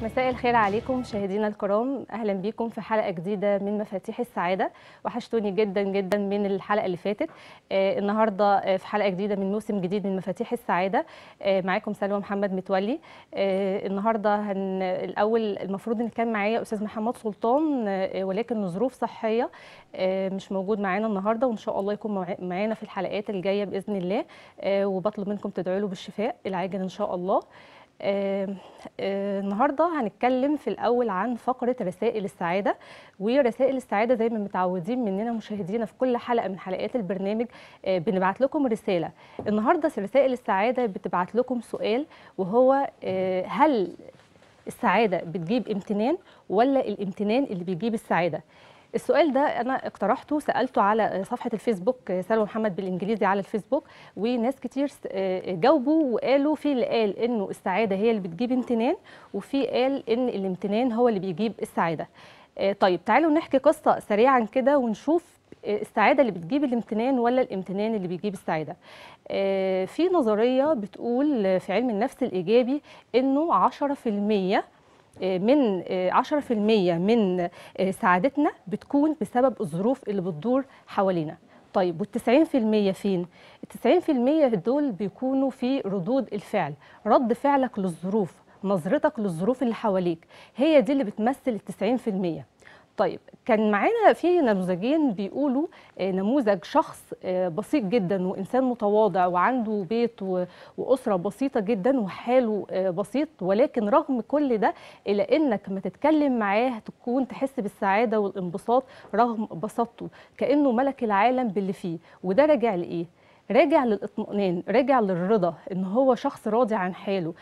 مساء الخير عليكم مشاهدينا الكرام اهلا بيكم في حلقه جديده من مفاتيح السعاده وحشتوني جدا جدا من الحلقه اللي فاتت آه النهارده آه في حلقه جديده من موسم جديد من مفاتيح السعاده آه معاكم سلوى محمد متولي آه النهارده هن الاول المفروض ان كان معايا استاذ محمد سلطان آه ولكن لظروف صحيه آه مش موجود معانا النهارده وان شاء الله يكون معانا في الحلقات الجايه باذن الله آه وبطلب منكم تدعوا له بالشفاء العاجل ان شاء الله آه آه النهارده هنتكلم في الاول عن فقره رسائل السعاده ورسائل السعاده زي ما متعودين مننا مشاهدينا في كل حلقه من حلقات البرنامج آه بنبعت لكم رساله النهارده رسائل السعاده بتبعت لكم سؤال وهو هل السعاده بتجيب امتنان ولا الامتنان اللي بيجيب السعاده السؤال ده انا اقترحته سالته على صفحه الفيسبوك سلوى محمد بالانجليزي على الفيسبوك وناس كتير جاوبوا وقالوا في اللي قال انه السعاده هي اللي بتجيب امتنان وفي قال ان الامتنان هو اللي بيجيب السعاده طيب تعالوا نحكي قصه سريعا كده ونشوف السعاده اللي بتجيب الامتنان ولا الامتنان اللي بيجيب السعاده في نظريه بتقول في علم النفس الايجابي انه 10% من 10% من سعادتنا بتكون بسبب الظروف اللي بتدور حوالينا طيب وال90% فين؟ ال90% دول بيكونوا في ردود الفعل رد فعلك للظروف نظرتك للظروف اللي حواليك هي دي اللي بتمثل ال90% طيب كان معانا في نموذجين بيقولوا نموذج شخص بسيط جدا وانسان متواضع وعنده بيت واسره بسيطه جدا وحاله بسيط ولكن رغم كل ده الا انك ما تتكلم معاه تكون تحس بالسعاده والانبساط رغم بساطته كانه ملك العالم باللي فيه وده راجع لايه؟ راجع للاطمئنان راجع للرضا ان هو شخص راضي عن حاله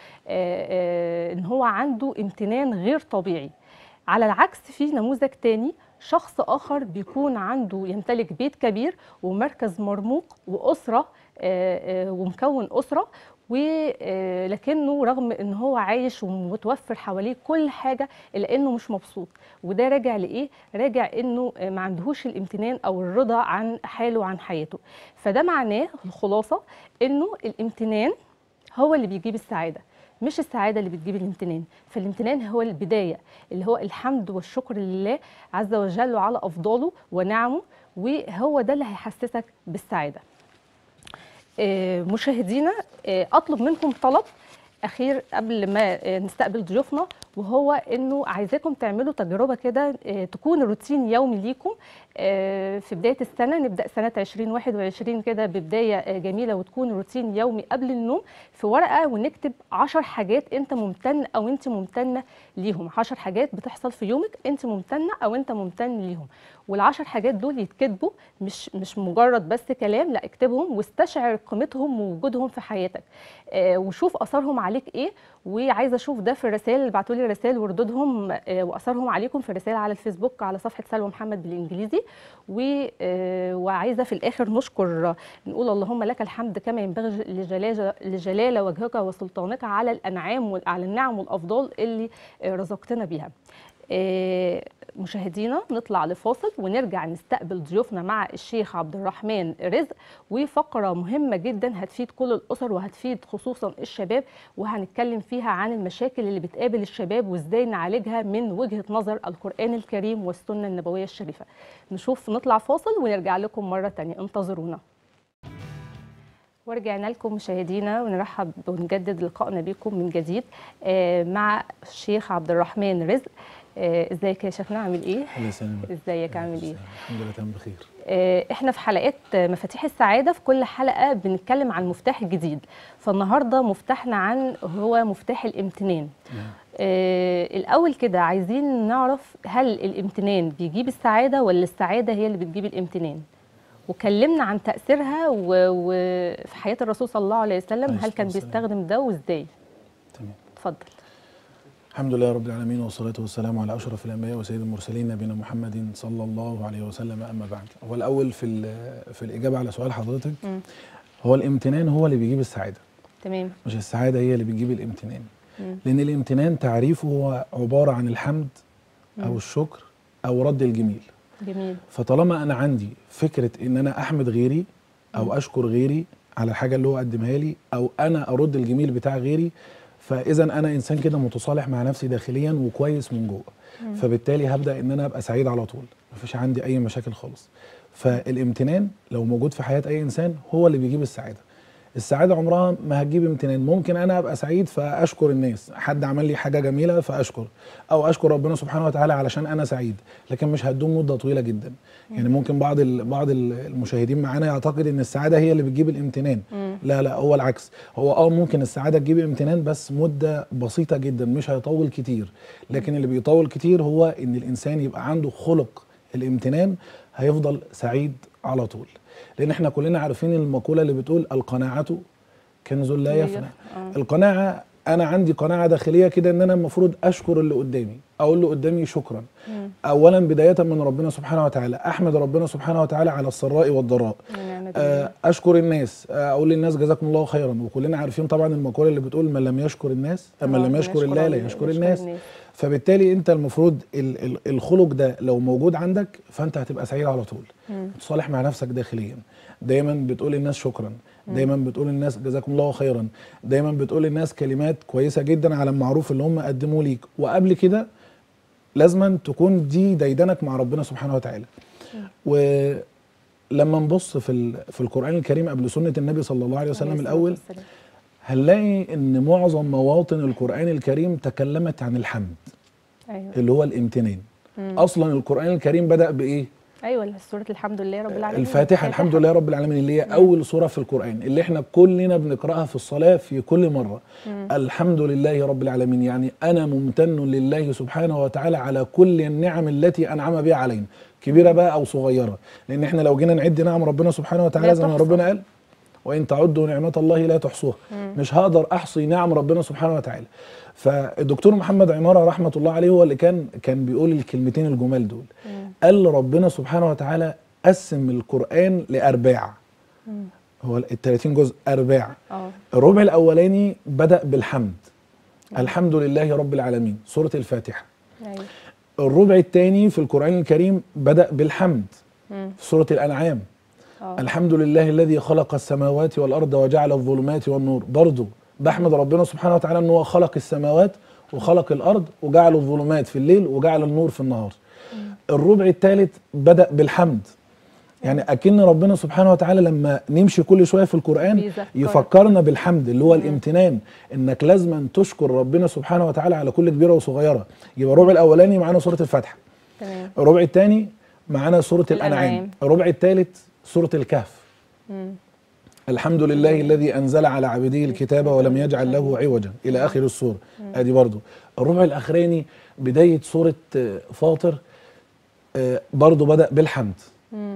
ان هو عنده امتنان غير طبيعي على العكس في نموذج تاني شخص آخر بيكون عنده يمتلك بيت كبير ومركز مرموق وأسرة ومكون أسرة ولكنه رغم ان هو عايش ومتوفر حواليه كل حاجه الا انه مش مبسوط وده راجع لايه راجع انه ما عندهوش الامتنان او الرضا عن حاله وعن حياته فده معناه الخلاصه انه الامتنان هو اللي بيجيب السعاده مش السعاده اللي بتجيب الامتنان فالامتنان هو البدايه اللي هو الحمد والشكر لله عز وجل على افضاله ونعمه وهو ده اللي هيحسسك بالسعاده مشاهدينا اطلب منكم طلب اخير قبل ما نستقبل ضيوفنا وهو انه عايزاكم تعملوا تجربه كده تكون روتين يومي ليكم في بدايه السنه نبدا سنه 2021 كده ببدايه جميله وتكون روتين يومي قبل النوم في ورقه ونكتب 10 حاجات انت ممتن او انت ممتنه ليهم 10 حاجات بتحصل في يومك انت ممتنه او انت ممتن ليهم والعشر حاجات دول يتكتبوا مش مش مجرد بس كلام لا اكتبهم واستشعر قيمتهم ووجودهم في حياتك آه وشوف اثرهم عليك ايه وعايزه اشوف ده في الرسائل اللي بعتوا لي رسائل وردودهم آه واثرهم عليكم في الرسائل على الفيسبوك على صفحه سلوى محمد بالانجليزي و آه وعايزه في الاخر نشكر نقول اللهم لك الحمد كما ينبغي لجلال لجلال وجهك وسلطانك على الانعام على النعم والافضال اللي رزقتنا بيها مشاهدينا نطلع لفاصل ونرجع نستقبل ضيوفنا مع الشيخ عبد الرحمن رزق وفقره مهمه جدا هتفيد كل الاسر وهتفيد خصوصا الشباب وهنتكلم فيها عن المشاكل اللي بتقابل الشباب وازاي نعالجها من وجهه نظر القران الكريم والسنه النبويه الشريفه نشوف نطلع فاصل ونرجع لكم مره تانية انتظرونا ورجعنا لكم مشاهدينا ونرحب ونجدد لقائنا بكم من جديد مع الشيخ عبد الرحمن رزق ازيك يا شيخنا عامل ايه؟ الله يسلمك ازيك عامل ايه؟ الحمد لله تمام بخير احنا في حلقات مفاتيح السعاده في كل حلقه بنتكلم عن مفتاح جديد فالنهارده مفتاحنا عن هو مفتاح الامتنان آه الاول كده عايزين نعرف هل الامتنان بيجيب السعاده ولا السعاده هي اللي بتجيب الامتنان؟ وكلمنا عن تاثيرها وفي حياه الرسول صلى الله عليه وسلم هل كان بيستخدم ده وازاي؟ تمام اتفضل الحمد لله رب العالمين والصلاة والسلام على أشرف الأنبياء وسيد المرسلين نبينا محمد صلى الله عليه وسلم أما بعد هو الأول في في الإجابة على سؤال حضرتك م. هو الامتنان هو اللي بيجيب السعادة تمام مش السعادة هي اللي بتجيب الامتنان م. لأن الامتنان تعريفه هو عبارة عن الحمد م. أو الشكر أو رد الجميل جميل فطالما أنا عندي فكرة إن أنا أحمد غيري أو أشكر غيري على الحاجة اللي هو قدمها لي أو أنا أرد الجميل بتاع غيري فاذا انا انسان كده متصالح مع نفسي داخليا وكويس من جوه فبالتالي هبدا ان انا ابقى سعيد على طول مفيش عندي اي مشاكل خالص فالامتنان لو موجود في حياه اي انسان هو اللي بيجيب السعاده السعاده عمرها ما هتجيب امتنان ممكن انا ابقى سعيد فاشكر الناس حد عمل لي حاجه جميله فاشكر او اشكر ربنا سبحانه وتعالى علشان انا سعيد لكن مش هتدوم مده طويله جدا يعني ممكن بعض ال- بعض ال- المشاهدين معانا يعتقد ان السعاده هي اللي بتجيب الامتنان لا لا هو العكس هو اه ممكن السعاده تجيب امتنان بس مده بسيطه جدا مش هيطول كتير لكن اللي بيطول كتير هو ان الانسان يبقى عنده خلق الامتنان هيفضل سعيد على طول لان احنا كلنا عارفين المقوله اللي بتقول القناعه كنز لا لا يفنى يفنى. آه. القناعه انا عندي قناعه داخليه كده ان انا المفروض اشكر اللي قدامي اقول له قدامي شكرا اولا بدايه من ربنا سبحانه وتعالى احمد ربنا سبحانه وتعالى على السراء والضراء ونعمة آه، اشكر الناس آه، اقول للناس جزاكم الله خيرا وكلنا عارفين طبعا المقوله اللي بتقول من لم يشكر الناس من آه، لم يشكر الله لا الله، يشكر الناس فبالتالي انت المفروض ال- ال- الخلق ده لو موجود عندك فانت هتبقى سعيد على طول تصالح مع نفسك داخليا دايما بتقول للناس شكرا دايما بتقول للناس جزاكم الله خيرا دايما بتقول للناس كلمات كويسه جدا على المعروف اللي هم قدموه ليك وقبل كده لازما تكون دي ديدنك مع ربنا سبحانه وتعالى ولما نبص في ال- في القران الكريم قبل سنه النبي صلى الله عليه وسلم الاول هنلاقي ان معظم مواطن القران الكريم تكلمت عن الحمد ايوه اللي هو الامتنان اصلا القران الكريم بدا بايه ايوه سوره الحمد لله رب العالمين الفاتحه الحمد لله رب العالمين اللي هي اول سوره في القران اللي احنا كلنا بنقراها في الصلاه في كل مره الحمد لله رب العالمين يعني انا ممتن لله سبحانه وتعالى على كل النعم التي انعم بها علينا كبيره بقى او صغيره لان احنا لو جينا نعد نعم ربنا سبحانه وتعالى لا زي ما تحصى. ربنا قال وان تعدوا نعمه الله لا تحصوها مش هقدر احصي نعم ربنا سبحانه وتعالى فالدكتور محمد عماره رحمه الله عليه هو اللي كان كان بيقول الكلمتين الجمال دول قال ربنا سبحانه وتعالى قسم القران لارباع هو ال 30 جزء ارباع اه الربع الاولاني بدا بالحمد الحمد لله رب العالمين سوره الفاتحه ايوه الربع الثاني في القران الكريم بدا بالحمد مم. في سوره الانعام اه الحمد لله الذي خلق السماوات والارض وجعل الظلمات والنور برضه بحمد ربنا سبحانه وتعالى ان هو خلق السماوات وخلق الارض وجعل الظلمات في الليل وجعل النور في النهار الربع الثالث بدا بالحمد يعني اكن ربنا سبحانه وتعالى لما نمشي كل شويه في القران بيذكرك. يفكرنا بالحمد اللي هو الامتنان انك لازما تشكر ربنا سبحانه وتعالى على كل كبيره وصغيره يبقى الربع الاولاني معانا سوره الفاتحه تمام الربع الثاني معانا سوره الانعام الأنعام. الربع الثالث سوره الكهف مم. الحمد لله الذي انزل على عبده الكتاب ولم يجعل له عوجا الى اخر السوره ادي برضو الربع الاخراني بدايه سوره آه، فاطر آه، برضو بدا بالحمد مم.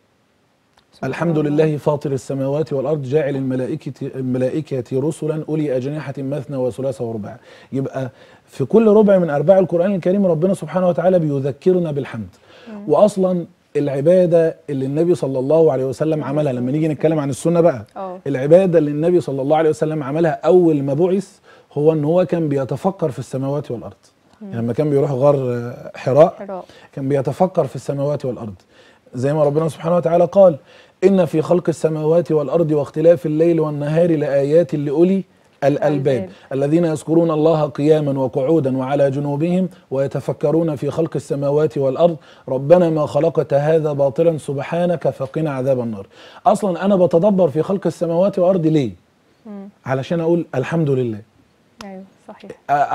سبحان الحمد الله. لله فاطر السماوات والارض جاعل الملائكه الملائكه رسلا اولي اجنحه مثنى وثلاث ورباع يبقى في كل ربع من ارباع القران الكريم ربنا سبحانه وتعالى بيذكرنا بالحمد واصلا العباده اللي النبي صلى الله عليه وسلم عملها لما نيجي نتكلم عن السنه بقى اه العباده اللي النبي صلى الله عليه وسلم عملها اول ما بعث هو ان هو كان بيتفكر في السماوات والارض يعني لما كان بيروح غار آه، حراء حراء كان بيتفكر في السماوات والارض زي ما ربنا سبحانه وتعالى قال ان في خلق السماوات والارض واختلاف الليل والنهار لايات لاولي الالباب الألباب. الذين يذكرون الله قياما وقعودا وعلى جنوبهم ويتفكرون في خلق السماوات والارض ربنا ما خلقت هذا باطلا سبحانك فقنا عذاب النار اصلا انا بتدبر في خلق السماوات والارض ليه مم. علشان اقول الحمد لله ايوه صحيح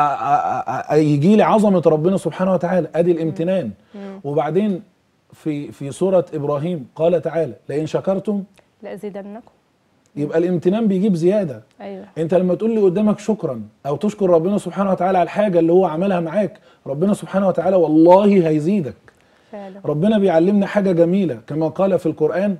يجي لي عظمه ربنا سبحانه وتعالى ادي الامتنان وبعدين في في سوره ابراهيم قال تعالى لئن شكرتم لازيدنكم يبقى الامتنان بيجيب زياده ايوه انت لما تقول لي قدامك شكرا او تشكر ربنا سبحانه وتعالى على الحاجه اللي هو عملها معاك ربنا سبحانه وتعالى والله هيزيدك فعلا ربنا بيعلمنا حاجه جميله كما قال في القران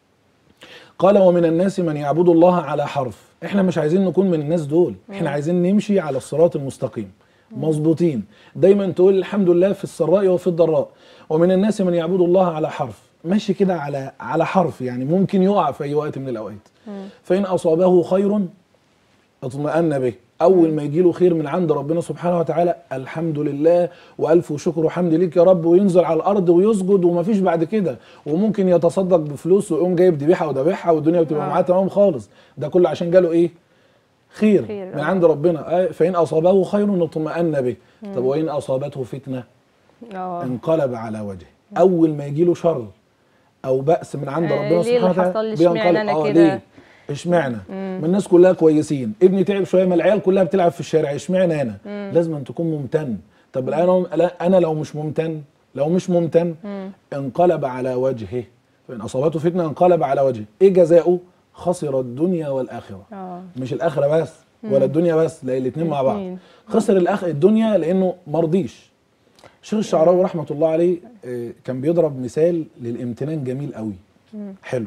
قال ومن الناس من يعبد الله على حرف احنا مش عايزين نكون من الناس دول احنا عايزين نمشي على الصراط المستقيم مظبوطين دايما تقول الحمد لله في السراء وفي الضراء ومن الناس من يعبد الله على حرف ماشي كده على على حرف يعني ممكن يقع في اي وقت من الاوقات فان اصابه خير اطمأن به اول ما يجي له خير من عند ربنا سبحانه وتعالى الحمد لله والف شكر وحمد ليك يا رب وينزل على الارض ويسجد ومفيش بعد كده وممكن يتصدق بفلوس ويقوم جايب ذبيحه وذبيحها والدنيا بتبقى آه. معاه تمام خالص ده كله عشان جاله ايه خير, خير، من آه. عند ربنا آه، فان اصابه خير اطمأن به طب وان اصابته فتنه اه انقلب على وجهه اول ما يجي له شر او بأس من عند آه، ربنا ليه سبحانه اللي حصل وتعالى لي؟ اشمعنى أنا اه كده؟ ليه اشمعنى ما الناس كلها كويسين ابني تعب شويه ما العيال كلها بتلعب في الشارع اشمعنى انا لازم أن تكون ممتن طب الان لا، انا لو مش ممتن لو مش ممتن انقلب على وجهه فان اصابته فتنه انقلب على وجهه ايه جزاؤه خسر الدنيا والاخره اه مش الاخره بس ولا الدنيا بس لا الاثنين مع بعض الاتنين. خسر الاخ الدنيا لانه مرضيش الشيخ الشعراوي رحمه الله عليه آه، كان بيضرب مثال للامتنان جميل قوي حلو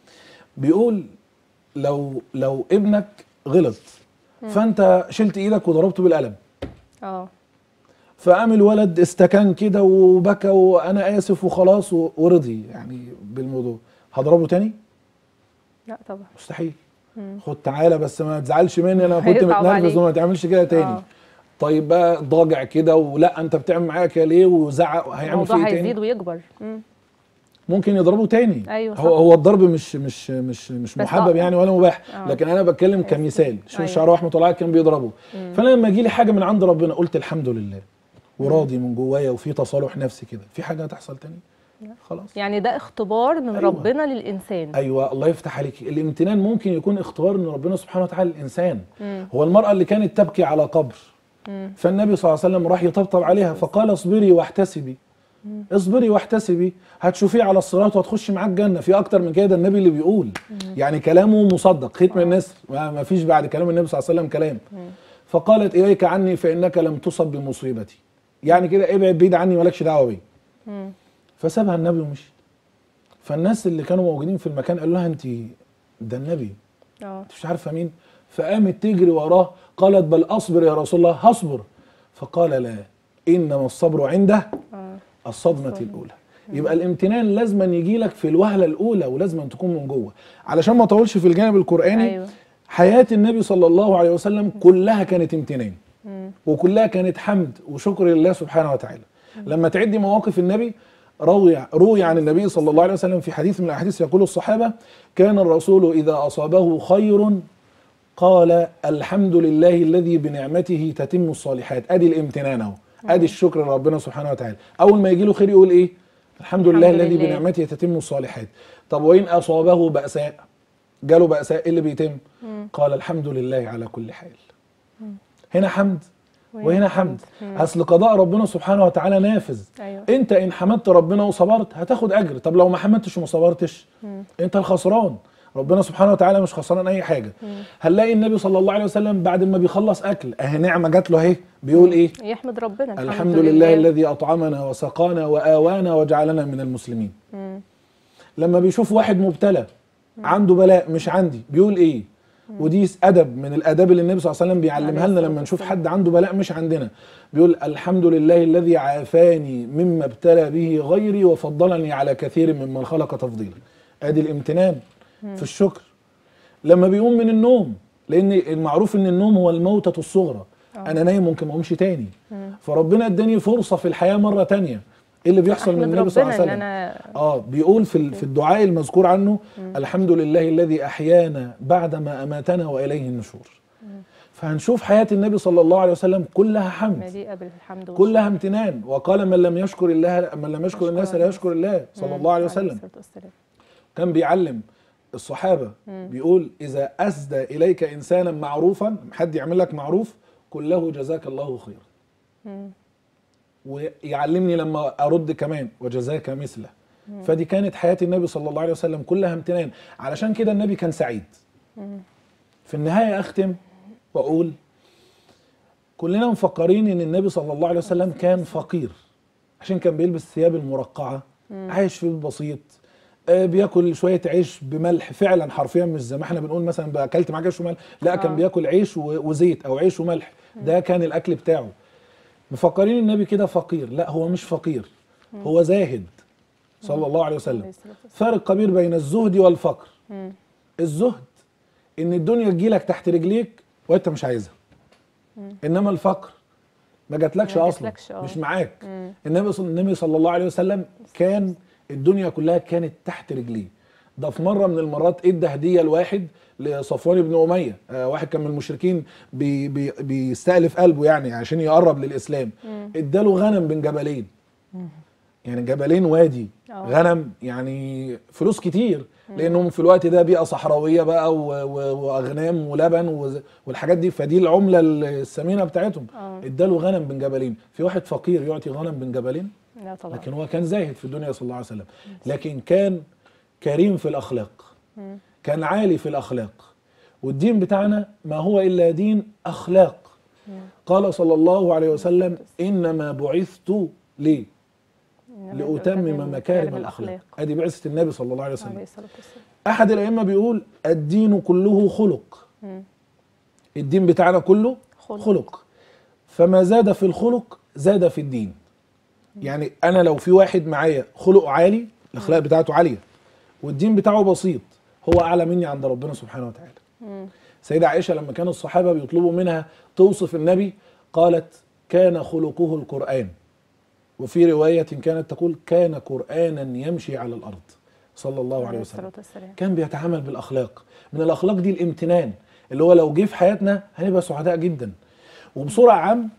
بيقول لو لو ابنك غلط فانت شلت ايدك وضربته بالقلم اه فقام الولد استكان كده وبكى وانا اسف وخلاص و- ورضي يعني بالموضوع هضربه تاني لا طبعا مستحيل خد تعالى بس ما تزعلش مني انا كنت هيصعب متنرفز عليك. وما تعملش كده تاني آه. طيب بقى ضاجع كده ولا انت بتعمل معايا كده ليه وزعق هيعمل الموضوع فيه إيه هيزيد تاني ويكبر مم. ممكن يضربه تاني أيوة صح. هو هو الضرب مش مش مش مش بس محبب آه. يعني ولا مباح آه. لكن انا بتكلم كمثال شوف أيوة. الشعراء رحمه الله عليه كان بيضربه فانا لما يجي لي حاجه من عند ربنا قلت الحمد لله وراضي من جوايا وفي تصالح نفسي كده في حاجه هتحصل تاني خلاص يعني ده اختبار من أيوة. ربنا للانسان ايوه الله يفتح عليك الامتنان ممكن يكون اختبار من ربنا سبحانه وتعالى للانسان هو المراه اللي كانت تبكي على قبر فالنبي صلى الله عليه وسلم راح يطبطب عليها فقال اصبري واحتسبي اصبري واحتسبي هتشوفيه على الصراط وهتخشي معاه الجنه في اكتر من كده النبي اللي بيقول يعني كلامه مصدق ختم النسر ما ما فيش بعد كلام النبي صلى الله عليه وسلم كلام فقالت اليك عني فانك لم تصب بمصيبتي يعني كده ابعد بعيد عني مالكش دعوه بيا فسابها النبي ومشي فالناس اللي كانوا موجودين في المكان قالوا لها انت ده النبي اه انت مش عارفه مين فقامت تجري وراه قالت بل اصبر يا رسول الله هصبر فقال لا انما الصبر عنده اه الصدمه الاولى يبقى الامتنان لازما يجي لك في الوهله الاولى ولازما تكون من جوه علشان ما اطولش في الجانب القراني ايوه حياه النبي صلى الله عليه وسلم كلها كانت امتنان وكلها كانت حمد وشكر لله سبحانه وتعالى لما تعدي مواقف النبي روي روي عن النبي صلى الله عليه وسلم في حديث من الاحاديث يقول الصحابه كان الرسول اذا اصابه خير قال الحمد لله الذي بنعمته تتم الصالحات ادي الامتنان اهو ادي الشكر لربنا سبحانه وتعالى اول ما يجي له خير يقول ايه الحمد لله الحمد الذي لله. بنعمته تتم الصالحات طب وان اصابه باساء جاله باساء ايه اللي بيتم قال الحمد لله على كل حال هنا حمد وهنا حمد اصل قضاء ربنا سبحانه وتعالى نافذ ايوه انت ان حمدت ربنا وصبرت هتاخد اجر طب لو ما حمدتش وما صبرتش انت الخسران ربنا سبحانه وتعالى مش خسران اي حاجه هنلاقي النبي صلى الله عليه وسلم بعد ما بيخلص اكل اهي نعمه جات له اهي بيقول ايه يحمد ربنا الحمد لله الذي اطعمنا وسقانا واوانا وجعلنا من المسلمين لما بيشوف واحد مبتلى عنده بلاء مش عندي بيقول ايه ودي ادب من الاداب اللي النبي صلى الله عليه وسلم بيعلمها لنا لما نشوف حد عنده بلاء مش عندنا بيقول الحمد لله الذي عافاني مما ابتلى به غيري وفضلني على كثير ممن خلق تفضيلا ادي الامتنان في الشكر لما بيقوم من النوم لان المعروف ان النوم هو الموتة الصغرى انا نايم ممكن ما اقومش تاني فربنا اداني فرصه في الحياه مره تانية ايه اللي بيحصل من احمد النبي صلى الله ربنا عليه ان وسلم انا اه بيقول في ال- في الدعاء المذكور عنه الحمد لله الذي احيانا بعدما اماتنا واليه النشور فهنشوف حياه النبي صلى الله عليه وسلم كلها حمد مليئه بالحمد كلها امتنان وقال من لم يشكر الله من لم يشكر الناس لا يشكر الله صلى الله عليه وسلم والسلام كان بيعلم الصحابه بيقول اذا اسدى اليك انسانا معروفا حد يعمل لك معروف قل له جزاك الله خيرا ويعلمني لما ارد كمان وجزاك مثله فدي كانت حياه النبي صلى الله عليه وسلم كلها امتنان علشان كده النبي كان سعيد في النهايه اختم واقول كلنا مفكرين ان النبي صلى الله عليه وسلم كان فقير عشان كان بيلبس ثياب المرقعه عايش في بيت بسيط آه، بياكل شويه عيش بملح فعلا حرفيا مش زي ما احنا بنقول مثلا بقى اكلت معاك عيش وملح لا كان آه. بياكل عيش و- وزيت او عيش وملح ده كان الاكل بتاعه مفكرين النبي كده فقير لا هو مش فقير هو زاهد صلى الله عليه وسلم عليه الصلاة والسلام. فرق كبير بين الزهد والفقر الزهد ان الدنيا تجيلك تحت رجليك وانت مش عايزها انما الفقر ما جاتلكش ما اصلا جاتلكش، آه. مش معاك النبي صلى النبي صلى الله عليه وسلم كان الدنيا كلها كانت تحت رجليه ده في مره من المرات ادى هديه لواحد لصفوان بن اميه آه واحد كان من المشركين بي بي بيستألف قلبه يعني عشان يقرب للاسلام اداله غنم بين جبلين يعني جبلين وادي آه. غنم يعني فلوس كتير لانهم في الوقت ده بيئه صحراويه بقى و- و- واغنام ولبن وز- والحاجات دي فدي العمله الثمينه بتاعتهم آه. اداله غنم بين جبلين في واحد فقير يعطي غنم بين جبلين لا طبعا لكن هو كان زاهد في الدنيا صلى الله عليه وسلم لكن كان كريم في الاخلاق كان عالي في الاخلاق والدين بتاعنا ما هو الا دين اخلاق قال صلى الله عليه وسلم انما بعثت ليه لأتمم مكارم الأخلاق أدي بعثة النبي صلى الله عليه عليه وسلم الصلاة والسلام أحد الأئمة بيقول الدين كله خلق مم. الدين بتاعنا كله خلق. خلق فما زاد في الخلق زاد في الدين يعني أنا لو في واحد معايا خلقه عالي الأخلاق بتاعته عالية والدين بتاعه بسيط هو أعلى مني عند ربنا سبحانه وتعالى مم. سيدة عائشة لما كان الصحابة بيطلبوا منها توصف النبي قالت كان خلقه القرآن وفي رواية كانت تقول كان قرآنا يمشي على الأرض صلى الله عليه عليه وسلم الصلاة والسلام كان بيتعامل بالأخلاق من الأخلاق دي الامتنان اللي هو لو جه في حياتنا هنبقى سعداء جدا وبصورة عام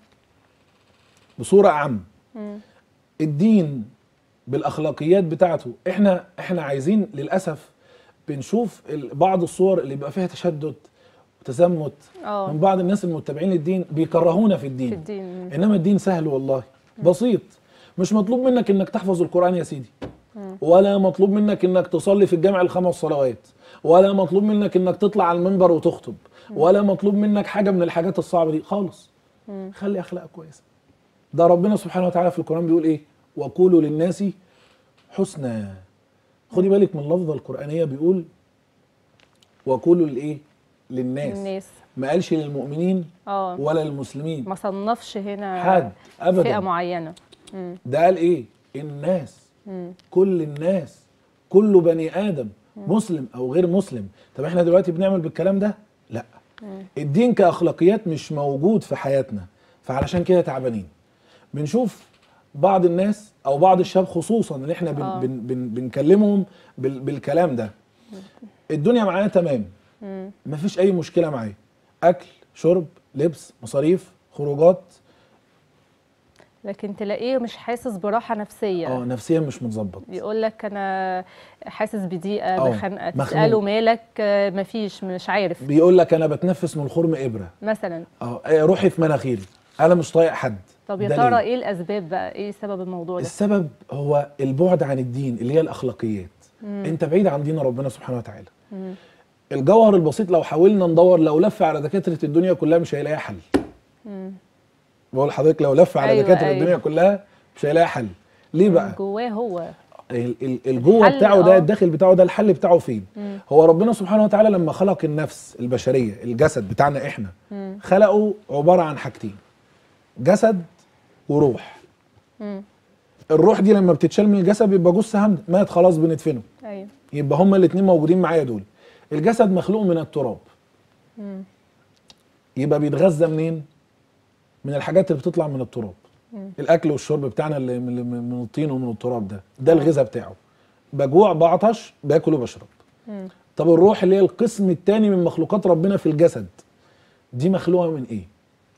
بصورة عام مم. الدين بالاخلاقيات بتاعته احنا احنا عايزين للاسف بنشوف ال- بعض الصور اللي بيبقى فيها تشدد وتزمت اه من بعض الناس المتبعين للدين بيكرهونا في الدين في الدين مم. انما الدين سهل والله بسيط مش مطلوب منك انك تحفظ القران يا سيدي ولا مطلوب منك انك تصلي في الجامع الخمس صلوات ولا مطلوب منك انك تطلع على المنبر وتخطب ولا مطلوب منك حاجه من الحاجات الصعبه دي خالص مم. خلي اخلاقك كويسه ده ربنا سبحانه وتعالى في القران بيقول ايه وقولوا للناس حسنى خدي بالك من اللفظه القرانيه بيقول وقولوا لايه للناس الناس ما قالش للمؤمنين اه ولا للمسلمين ما صنفش هنا حد فئة ابدا معينة مم. ده قال ايه الناس مم. كل الناس كل بني ادم مسلم او غير مسلم طب احنا دلوقتي بنعمل بالكلام ده لا مم. الدين كاخلاقيات مش موجود في حياتنا فعلشان كده تعبانين بنشوف بعض الناس او بعض الشباب خصوصا اللي احنا بن آه. بن بن بنكلمهم بال بالكلام ده الدنيا معايا تمام مم. مفيش اي مشكله معايا اكل شرب لبس مصاريف خروجات لكن تلاقيه مش حاسس براحة نفسية اه نفسيا مش متظبط يقول لك انا حاسس بضيقه آه، بخنقه مخنوق. تساله مالك آه، مفيش مش عارف بيقول لك انا بتنفس من الخرم ابره مثلا اه آه، روحي في مناخيري انا مش طايق حد طب يا ده ترى ليه؟ ايه الاسباب بقى ايه سبب الموضوع ده السبب هو البعد عن الدين اللي هي الاخلاقيات مم. انت بعيد عن دين ربنا سبحانه وتعالى مم. الجوهر البسيط لو حاولنا ندور لو لف على دكاتره الدنيا كلها مش هيلاقي حل مم. بقول لحضرتك لو لف على أيوة، دكاتره أيوة. الدنيا كلها مش هيلاقي حل ليه بقى جواه هو ال- ال- الجوه الحل، بتاعه ده آه. الداخل بتاعه ده الحل بتاعه فين مم. هو ربنا سبحانه وتعالى لما خلق النفس البشريه الجسد بتاعنا احنا مم. خلقه عباره عن حاجتين جسد وروح مم. الروح دي لما بتتشال من الجسد بيبقى جثه همد مات خلاص بندفنه ايوه يبقى هما الاثنين موجودين معايا دول الجسد مخلوق من التراب مم. يبقى بيتغذى منين من الحاجات اللي بتطلع من التراب مم. الاكل الاكل والشرب بتاعنا اللي من من الطين ومن التراب ده ده الغذاء بتاعه بجوع بعطش باكل وبشرب مم. طب الروح اللي هي القسم الثاني من مخلوقات ربنا في الجسد دي مخلوقه من ايه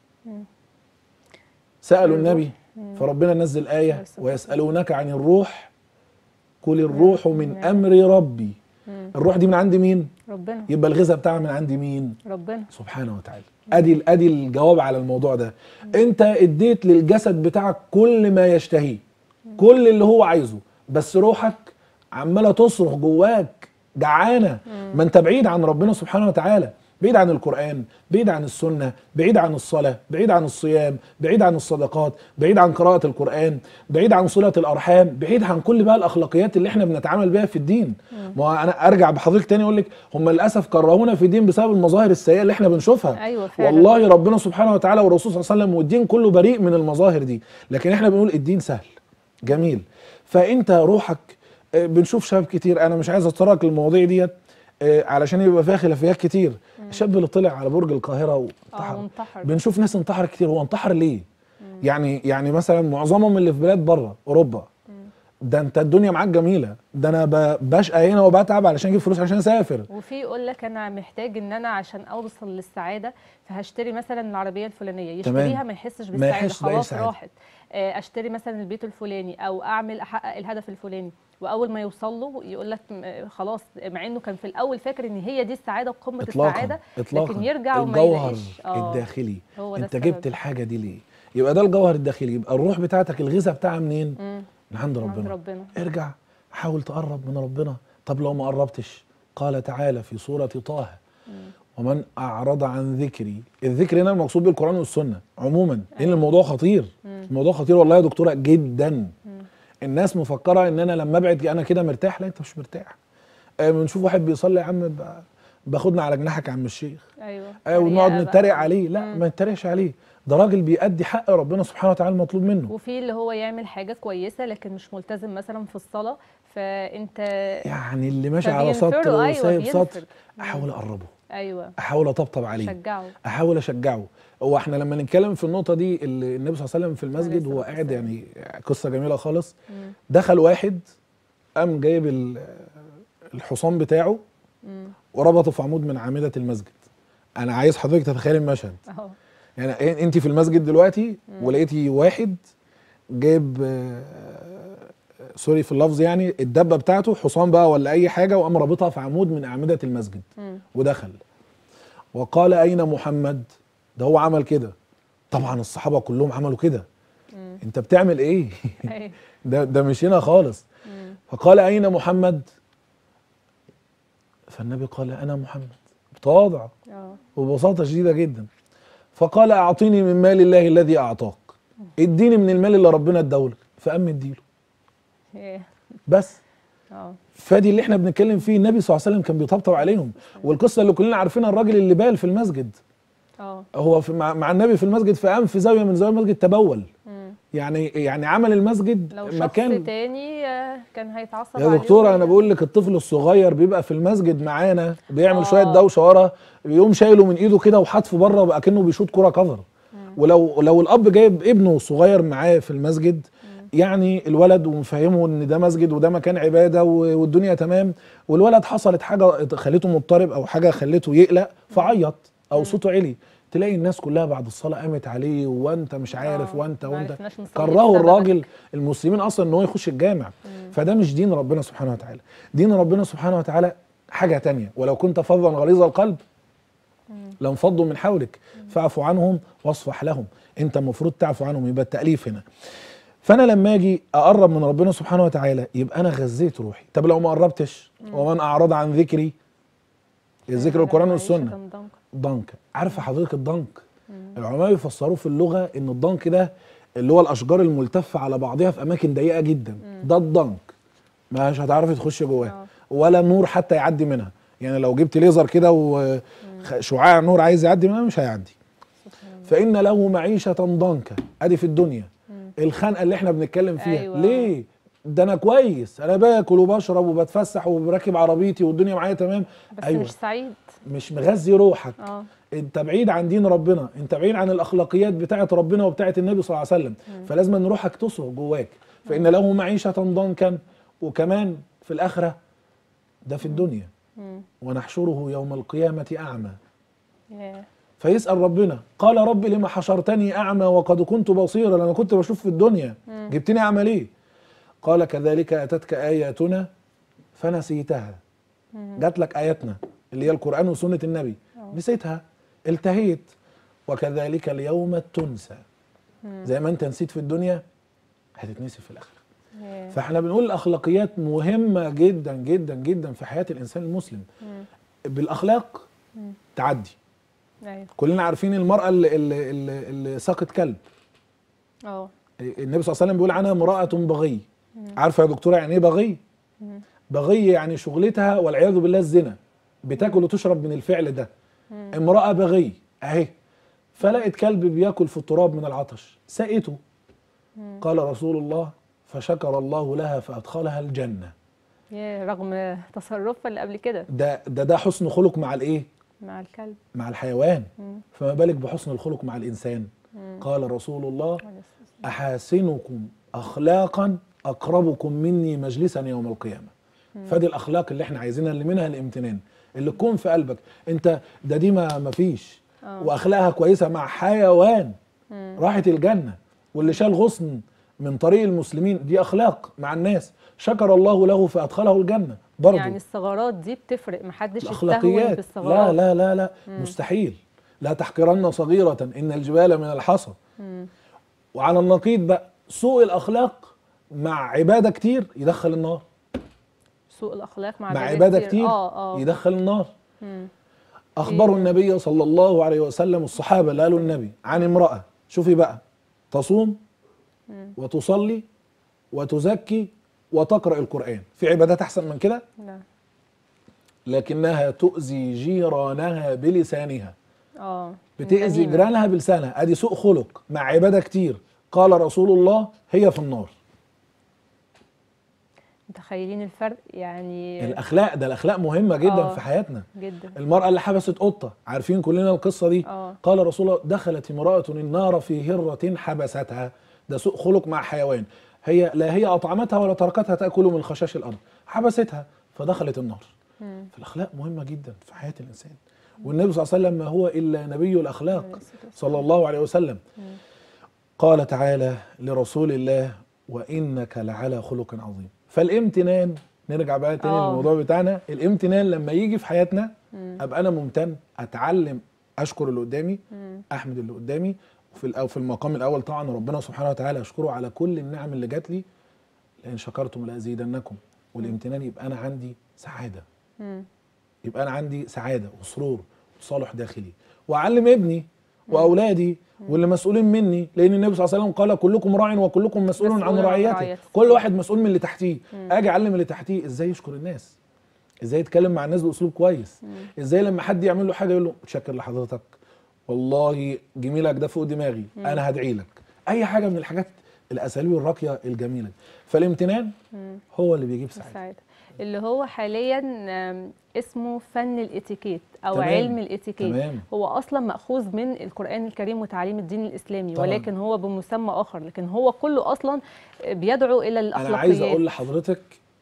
سالوا الروح. النبي فربنا نزل ايه عليه الصلاة ويسالونك عن الروح قل الروح من من امر ربي مم. الروح دي من عند مين ربنا يبقى الغذاء بتاعها من عند مين ربنا سبحانه وتعالى ادي ادي الجواب على الموضوع ده انت اديت للجسد بتاعك كل ما يشتهيه كل اللي هو عايزه بس روحك عماله تصرخ جواك جعانه ما انت بعيد عن ربنا سبحانه وتعالى بعيد عن القرآن بعيد عن السنة بعيد عن الصلاة بعيد عن الصيام بعيد عن الصدقات بعيد عن قراءة القرآن بعيد عن صلة الأرحام بعيد عن كل بقى الأخلاقيات اللي احنا بنتعامل بيها في الدين ما هو أنا أرجع بحضرتك تاني أقول لك هم للأسف كرهونا في الدين بسبب المظاهر السيئة اللي احنا بنشوفها ايوه فعلا والله ربنا سبحانه وتعالى والرسول صلى الله عليه وسلم والدين كله بريء من المظاهر دي لكن احنا بنقول الدين سهل جميل فانت روحك آه، بنشوف شباب كتير انا مش عايز اتطرق للمواضيع ديت آه، علشان يبقى فيها خلافيات كتير الشاب اللي طلع على برج القاهره اه وانتحر وانتحر بنشوف ناس انتحر كتير هو انتحر ليه يعني يعني مثلا معظمهم اللي في بلاد بره اوروبا ده انت الدنيا معاك جميله ده انا ب- بشقى هنا وبتعب علشان اجيب فلوس عشان اسافر وفي يقول لك انا محتاج ان انا عشان اوصل للسعاده فهشتري مثلا العربيه الفلانيه تمام. يشتريها ما يحسش بالسعاده يحسش بأي خلاص سعادة. راحت آه، اشتري مثلا البيت الفلاني او اعمل احقق الهدف الفلاني واول ما يوصل له يقول لك م- خلاص مع انه كان في الاول فاكر ان هي دي السعاده وقمه اطلاقا السعاده اطلاقا لكن يرجع وما الجوهر يلاقيش آه، الداخلي هو ده انت السبب. جبت الحاجه دي ليه يبقى ده الجوهر الداخلي يبقى الروح بتاعتك الغذاء بتاعها منين مم، من عند من عند ربنا ربنا ارجع حاول تقرب من ربنا طب لو ما قربتش قال تعالى في سورة طه ومن أعرض عن ذكري الذكر هنا المقصود بالقرآن والسنة عموما لأن الموضوع خطير الموضوع خطير والله يا دكتورة جدا الناس مفكرة إن أنا لما أبعد أنا كده مرتاح لا أنت مش مرتاح آه، بنشوف واحد بيصلي يا عم ب- باخدنا على جناحك يا عم الشيخ ايوه آه، ونقعد تريقة نتريق بقى. عليه لا مم. ما نتريقش عليه ده راجل بيأدي حق ربنا سبحانه وتعالى المطلوب منه وفي اللي هو يعمل حاجه كويسه لكن مش ملتزم مثلا في الصلاه فانت يعني اللي ماشي على فبينفروا، سطر أيوة، وسايب بينفر. سطر احاول اقربه ايوه احاول اطبطب عليه شجعه احاول اشجعه هو احنا لما نتكلم في النقطه دي اللي النبي صلى الله عليه وسلم في المسجد عليه هو الصلاة قاعد والسلام. يعني قصه جميله خالص مم. دخل واحد قام جايب ال- الحصان بتاعه مم. وربطه في عمود من اعمده المسجد انا عايز حضرتك تتخيل المشهد اهو يعني إيه- انت في المسجد دلوقتي ولقيتي واحد جايب آه، سوري في اللفظ يعني الدبه بتاعته حصان بقى ولا اي حاجه وقام رابطها في عمود من اعمده المسجد مم. ودخل وقال اين محمد ده هو عمل كده طبعا الصحابه كلهم عملوا كده مم. انت بتعمل ايه أيوة. ده ده مش هنا خالص مم. فقال اين محمد فالنبي قال انا محمد بتواضع اه وببساطه شديده جدا فقال اعطيني من مال الله الذي اعطاك اديني من المال اللي ربنا اداهولك فقام اديله إيه. بس اه فادي اللي احنا بنتكلم فيه النبي صلى الله عليه وسلم كان بيطبطب عليهم والقصه اللي كلنا عارفينها الراجل اللي بال في المسجد اه هو في مع, مع النبي في المسجد فقام في زاويه من زوايا المسجد تبول مم. يعني يعني عمل المسجد لو شخص مكان تاني آه، كان هيتعصب يا عليه دكتوره انا وي- بقول لك الطفل الصغير بيبقى في المسجد معانا بيعمل آه. شويه دوشه ورا بيقوم شايله من ايده كده وحاتفه بره بقى كانه بيشوط كوره كفر ولو لو الاب جايب ابنه الصغير معاه في المسجد يعني الولد ومفهمه ان ده مسجد وده مكان عباده و- والدنيا تمام والولد حصلت حاجه خليته مضطرب او حاجه خليته يقلق فعيط او صوته عالي تلاقي الناس كلها بعد الصلاه قامت عليه وانت مش عارف آه، وانت ما وانت عرفناش نصلي كرهوا بسببك. الراجل المسلمين اصلا ان هو يخش الجامع فده مش دين ربنا سبحانه وتعالى دين ربنا سبحانه وتعالى حاجه تانية ولو كنت فظا غليظ القلب لانفضوا من حولك فاعف عنهم واصفح لهم انت المفروض تعفو عنهم يبقى التاليف هنا فانا لما اجي اقرب من ربنا سبحانه وتعالى يبقى انا غذيت روحي طب لو ما قربتش ومن اعرض عن ذكري الذكر القران معيشة والسنه ضنك. ضنك عارفه حضرتك الضنك العلماء يفسروه في اللغه ان الضنك ده اللي هو الاشجار الملتفه علعلى بعضها في اماكن ضيقه جدا ده الضنك مش هتعرفي تخشي جواه آه. ولا نور حتى يعدي منها يعني لو جبت ليزر كده وشعاع نور عايز يعدي منها مش هيعدي سبحان الله. فان له معيشه ضنكا ادي في الدنيا الخنقه اللي احنا بنتكلم فيها أيوة. ليه ده انا كويس انا باكل وبشرب وبتفسح وبراكب عربيتي والدنيا معايا تمام بس أيوة. مش سعيد مش مغذي روحك اه انت بعيد عن دين ربنا انت بعيد عن الاخلاقيات بتاعه ربنا وبتاعه النبي صلى الله عليه وسلم فلازم ان روحك تصغر جواك فان له معيشه ضنكا وكمان في الاخره ده في الدنيا مم. ونحشره يوم القيامه اعمى ياه. فيسال ربنا قال رب لما حشرتني اعمى وقد كنت بصيرا انا كنت بشوف في الدنيا جبتني اعمى ليه قال كذلك اتتك اياتنا فنسيتها جات لك اياتنا اللي هي القران وسنه النبي نسيتها التهيت وكذلك اليوم تنسى زي ما انت نسيت في الدنيا هتتنسي في الاخره ياه. فاحنا بنقول الاخلاقيات مهمه جدا جدا جدا في حياه الانسان المسلم مم. بالاخلاق تعدي ايوه كلنا عارفين المراه اللي, اللي, اللي, اللي ساقت كلب اه النبي صلى الله عليه وسلم بيقول عنها امراه بغي عارفه يا دكتوره يعني ايه بغي بغي يعني شغلتها والعياذ بالله الزنا بتاكل وتشرب من الفعل ده امراه بغي اهي فلقت كلب بياكل في التراب من العطش سقته قال رسول الله فشكر الله لها فادخلها الجنه ياه رغم تصرفها اللي قبل كده ده ده ده حسن خلق مع الايه مع الكلب مع الحيوان مم. فما بالك بحسن الخلق مع الانسان قال رسول الله عليه الصلاة والسلام. احاسنكم اخلاقا اقربكم مني مجلسا يوم القيامه فدي الاخلاق اللي احنا عايزينها اللي منها الامتنان اللي تكون في قلبك انت ده دي ما ما فيش آه. واخلاقها كويسه مع حيوان راحت الجنه واللي شال غصن من طريق المسلمين دي اخلاق مع الناس شكر الله له فادخله الجنه برضه يعني الثغرات دي بتفرق محدش يستهون الاخلاقيات لا بالثغرات لا لا لا مستحيل لا تحقرن صغيره ان الجبال من الحصى وعلى النقيض بقى سوء الاخلاق مع عباده كتير يدخل النار سوء الاخلاق مع, مع عبادة عباده كتير اه اه يدخل النار مم. اخبروا النبي صلى الله عليه وسلم الصحابه اللي قالوا النبي عن امراه شوفي بقى تصوم وتصلي وتزكي وتقرا القران في عبادات احسن من كده لا. لكنها تؤذي جيرانها بلسانها اه بتأذي النميمة. جيرانها بلسانها ادي سوء خلق مع عباده كتير قال رسول الله هي في النار متخيلين الفرق يعني الاخلاق ده الاخلاق مهمه جدا آه. في حياتنا جدا المراه اللي حبست قطه عارفين كلنا القصه دي اه قال رسول الله دخلت امراه النار في هره حبستها ده سوء خلق مع حيوان هي لا هي اطعمتها ولا تركتها تاكل من خشاش الارض حبستها فدخلت النار مم. فالاخلاق مهمه جدا في حياه الانسان والنبي صلى الله عليه وسلم ما هو الا نبي الاخلاق صلى الله عليه وسلم قال تعالى لرسول الله وانك لعلى خلق عظيم فالامتنان نرجع بقى تاني آه. للموضوع بتاعنا الامتنان لما يجي في حياتنا ابقى انا ممتن اتعلم اشكر اللي قدامي احمد اللي قدامي وفي الأو في المقام الاول طبعا ربنا سبحانه وتعالى اشكره على كل النعم اللي جات لي لان شكرتم لازيدنكم والامتنان يبقى انا عندي سعاده مم. يبقى انا عندي سعاده وسرور وتصالح داخلي واعلم ابني واولادي واللي مسؤولين مني لان النبي صلى الله عليه وسلم قال كلكم راع وكلكم مسؤول, مسؤول عن عن رعيته رعيته. كل واحد مسؤول من اللي تحتيه اجي اعلم اللي تحتيه ازاي يشكر الناس ازاي يتكلم مع الناس باسلوب كويس ازاي لما حد يعمل له حاجه يقول له متشكر لحضرتك والله جميلك ده فوق دماغي انا هدعي لك اي حاجه من الحاجات الاساليب الراقيه الجميله فالامتنان هو اللي بيجيب سعاده السعادة اللي هو حاليا آم، اسمه فن الاتيكيت او تمام. علم الاتيكيت تمام هو اصلا ماخوذ من القران الكريم وتعليم الدين الاسلامي طبعاً. ولكن هو بمسمى اخر لكن هو كله اصلا بيدعو الى انا الاخلاقيات عايز اقول لحضرتك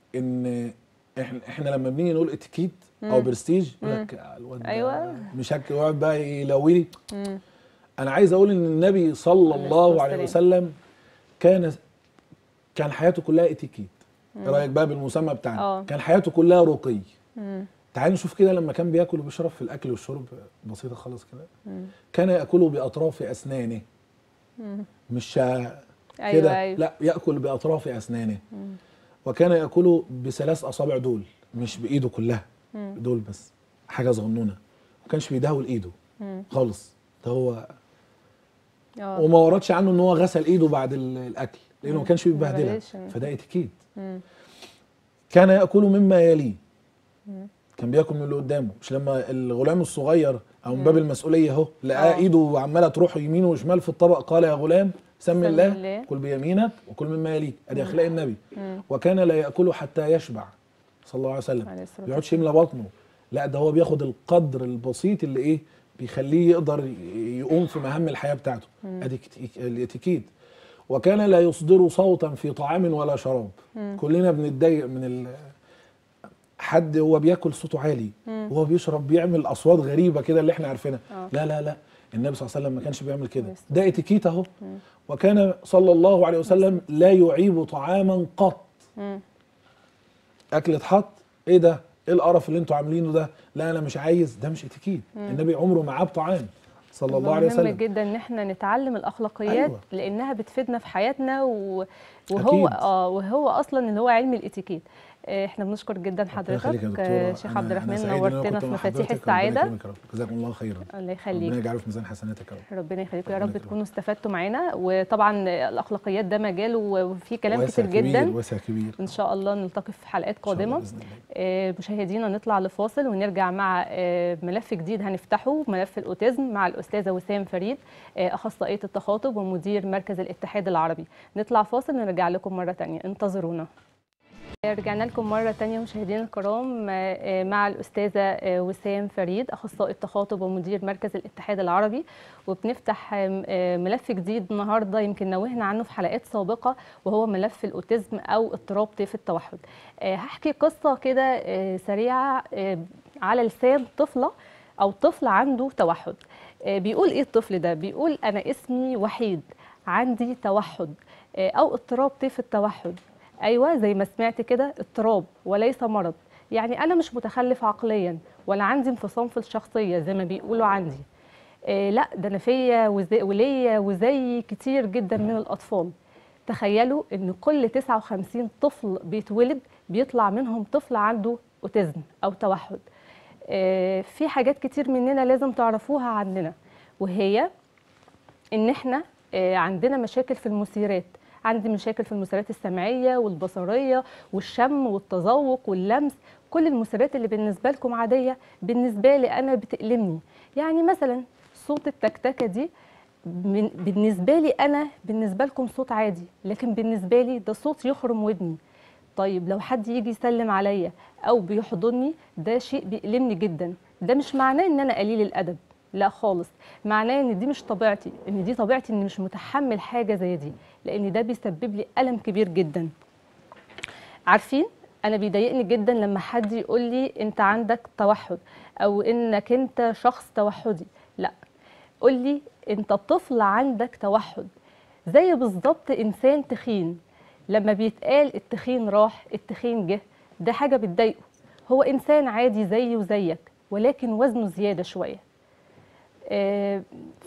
ان احنا احنا لما بنيجي نقول اتيكيت او برستيج يقول لك الواد ده أيوة. مشكل ويقعد بقى يلوي لي مم. انا عايز اقول ان النبي صلى عليه الله الصلاة عليه والسلام. وسلم كان كان حياته كلها اتيكيت ايه رايك بقى بالمسمى بتاعنا آه. كان حياته كلها رقي مم. تعالوا نشوف كده لما كان بياكل وبيشرب في الاكل والشرب بسيطه خالص كده مم. كان ياكل باطراف اسنانه مم. مش ايوه كده ايوه لا ياكل باطراف اسنانه وكان ياكل بثلاث اصابع دول مش بايده كلها مم. دول بس حاجه صغنونه ما كانش بيدهول ايده مم. خالص ده هو اه وما وردش عنه ان هو غسل ايده بعد ال- الاكل لانه ما كانش بيبهدلها بلاش. فده اتيكيت مم. كان ياكل مما يليه مم. كان بياكل من اللي قدامه مش لما الغلام الصغير او من باب المسؤوليه اهو لقاه آه. ايده عماله تروح يمين وشمال في الطبق قال يا غلام سم سم الله الله. كل بيمينك وكل مما يليك ادي اخلاق النبي مم. وكان لا ياكل حتى يشبع صلى الله عليه وسلم عليه الصلاة ما بيقعدش يملى بطنه لا ده هو بياخد القدر البسيط اللي ايه بيخليه يقدر ي- يقوم في مهام الحياه بتاعته ادي كت- الاتيكيت وكان لا يصدر صوتا في طعام ولا شراب كلنا بنتضايق من ال... حد هو بياكل صوته عالي وهو بيشرب بيعمل اصوات غريبه كده اللي احنا عارفينها آه. لا لا لا النبي صلى الله عليه وسلم ما كانش بيعمل كده يس. ده اتيكيت اهو وكان صلى الله عليه وسلم لا يعيب طعاما قط مم. اكل اتحط ايه ده ايه القرف اللي انتوا عاملينه ده لا انا مش عايز ده مش اتيكيت النبي عمره ما عاب طعام صلى الله عليه مهم وسلم جدا ان احنا نتعلم الاخلاقيات أيوة. أيوة. لانها بتفيدنا في حياتنا و... وهو أكيد. اه وهو اصلا اللي هو علم الاتيكيت آه، احنا بنشكر جدا ربنا يخليك يا حضرتك دكتورة. آه، شيخ أنا- عبد أنا الرحمن سعيد إن أنا نورتنا كنت في مع مفاتيح حضرتك. ربنا السعاده يكرمك يا رب. جزاكم الله خيرا الله ربنا يخليك يجعله في ميزان حسناتك يا رب ربنا يخليكم يا ربنا رب يكرمك. تكونوا استفدتوا معانا وطبعا الاخلاقيات ده مجال وفي كلام واسع كتير كبير جدا واسع كبير ان شاء الله نلتقي في حلقات إن شاء الله قادمه بإذن الله. آه، مشاهدينا نطلع لفاصل ونرجع مع آه، ملف جديد هنفتحه ملف الاوتيزم مع الاستاذه وسام فريد آه، اخصائيه التخاطب ومدير مركز الاتحاد العربي نطلع فاصل ونرجع لكم مره تانية انتظرونا رجعنا لكم مرة تانية مشاهدينا الكرام آه، مع الأستاذة آه، وسام فريد أخصائي التخاطب ومدير مركز الاتحاد العربي وبنفتح آه، آه، ملف جديد النهاردة يمكن نوهنا عنه في حلقات سابقة وهو ملف الأوتيزم أو اضطراب طيف التوحد آه، هحكي قصة كده آه، سريعة آه، على لسان طفلة أو طفل عنده توحد آه، بيقول إيه الطفل ده؟ بيقول أنا اسمي وحيد عندي توحد آه، أو اضطراب طيف التوحد ايوه زي ما سمعت كده اضطراب وليس مرض يعني انا مش متخلف عقليا ولا عندي انفصام في الشخصيه زي ما بيقولوا عندي إيه لا ده انا فيا وزي- وليا وزي كتير جدا من الاطفال تخيلوا ان كل 59 طفل بيتولد بيطلع منهم طفل عنده اوتيزم او توحد إيه في حاجات كتير مننا لازم تعرفوها عننا وهي ان احنا آه، عندنا مشاكل في المثيرات عندي مشاكل في المثيرات السمعيه والبصريه والشم والتذوق واللمس كل المثيرات اللي بالنسبه لكم عاديه بالنسبه لي انا بتألمني يعني مثلا صوت التكتكه دي من بالنسبه لي انا بالنسبه لكم صوت عادي لكن بالنسبه لي ده صوت يخرم ودني طيب لو حد يجي يسلم عليا او بيحضني ده شيء بيألمني جدا ده مش معناه ان انا قليل الادب لا خالص معناه ان دي مش طبيعتي ان دي طبيعتي اني مش متحمل حاجه زي دي لان ده بيسبب لي الم كبير جدا عارفين انا بيضايقني جدا لما حد يقول لي انت عندك توحد او انك انت شخص توحدي لا قول لي انت طفل عندك توحد زي بالظبط انسان تخين لما بيتقال التخين راح التخين جه ده حاجه بتضايقه هو انسان عادي زيي وزيك ولكن وزنه زياده شويه آه،